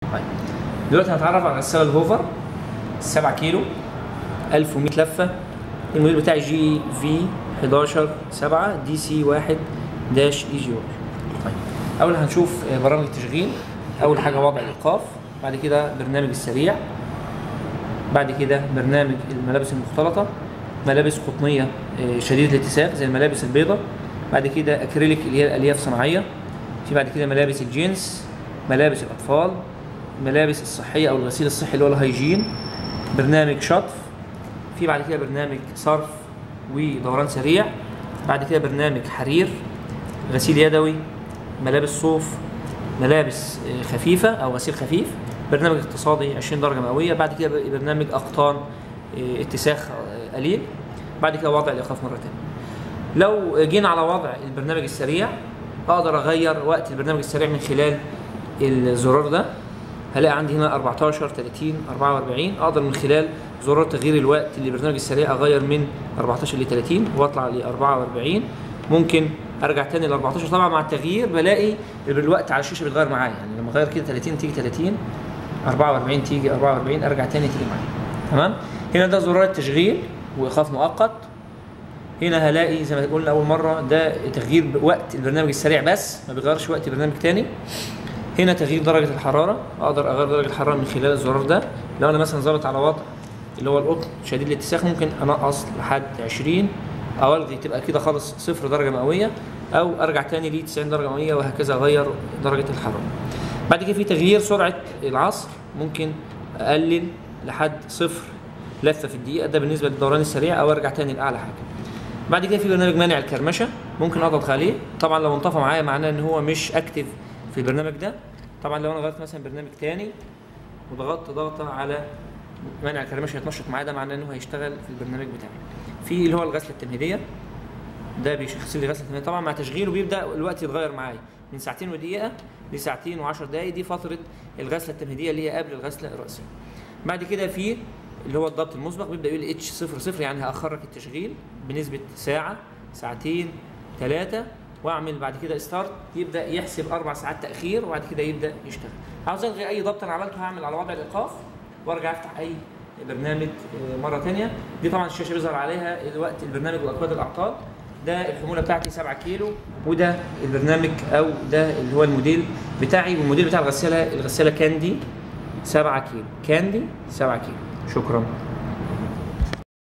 طيب دلوقتي هنتعرف على غسالة الهوفر 7 كيلو 1100 لفة الموديل بتاعي جي في 11 7 دي سي 1 داش اي جي واي طيب اول هنشوف برامج التشغيل اول حاجه وضع الايقاف بعد كده برنامج السريع بعد كده برنامج الملابس المختلطه ملابس قطنيه شديده الاتساق زي الملابس البيضاء بعد كده اكريليك اللي هي الالياف صناعيه في بعد كده ملابس الجينز ملابس الاطفال ملابس الصحيه او الغسيل الصحي اللي هو الهيجين برنامج شطف في بعد كده برنامج صرف ودوران سريع بعد كده برنامج حرير غسيل يدوي ملابس صوف ملابس خفيفة أو غسيل خفيف برنامج اقتصادي 20 درجة مئوية بعد كده برنامج أقطان اتساخ قليل بعد كده وضع الإيقاف مرة تانية لو جينا على وضع البرنامج السريع أقدر أغير وقت البرنامج السريع من خلال الزرار ده هلاقي عندي هنا 14 30 44 اقدر من خلال زرار تغيير الوقت للبرنامج السريع اغير من 14 ل 30 واطلع ل 44 ممكن ارجع تاني ل 14 طبعا مع التغيير بلاقي الوقت على الشاشه بيتغير معايا يعني لما اغير كده 30 تيجي 30 44 تيجي 44 ارجع تاني تيجي معايا تمام هنا ده زرار التشغيل وايقاف مؤقت هنا هلاقي زي ما قلنا اول مره ده تغيير وقت البرنامج السريع بس ما بيغيرش وقت برنامج تاني هنا تغيير درجة الحرارة أقدر أغير درجة الحرارة من خلال الزرار ده لو أنا مثلا ظابط على وضع اللي هو القطن شديد الاتساخ ممكن أنقص لحد 20 أو ألغي تبقى كده خالص صفر درجة مئوية أو أرجع تاني ل 90 درجة مئوية وهكذا أغير درجة الحرارة. بعد كده في تغيير سرعة العصر ممكن أقلل لحد صفر لفة في الدقيقة ده بالنسبة للدوران السريع أو أرجع تاني لأعلى حاجة. بعد كده في برنامج مانع الكرمشة ممكن أضغط عليه طبعا لو انطفى معايا معناه إن هو مش أكتف في البرنامج ده طبعا لو انا غيرت مثلا برنامج تاني وضغطت ضغطه على منع الكرمشه هيتنشط معايا ده معناه انه هيشتغل في البرنامج بتاعي في اللي هو الغسله التمهيديه ده بيغسل لي غسله تمهيديه طبعا مع تشغيله بيبدا الوقت يتغير معايا من ساعتين ودقيقه لساعتين و10 دقائق دي فتره الغسله التمهيديه اللي هي قبل الغسله الرئيسيه بعد كده في اللي هو الضبط المسبق بيبدا يقول لي اتش 00 يعني هاخرك التشغيل بنسبه ساعه ساعتين ثلاثه واعمل بعد كده ستارت يبدا يحسب اربع ساعات تاخير وبعد كده يبدا يشتغل عاوز الغي اي ضبط انا عملته هعمل على وضع الايقاف وارجع افتح اي برنامج مره ثانيه دي طبعا الشاشه بيظهر عليها الوقت البرنامج واكواد الاعطال ده الحموله بتاعتي 7 كيلو وده البرنامج او ده اللي هو الموديل بتاعي والموديل بتاع الغساله الغساله كاندي 7 كيلو كاندي 7 كيلو شكرا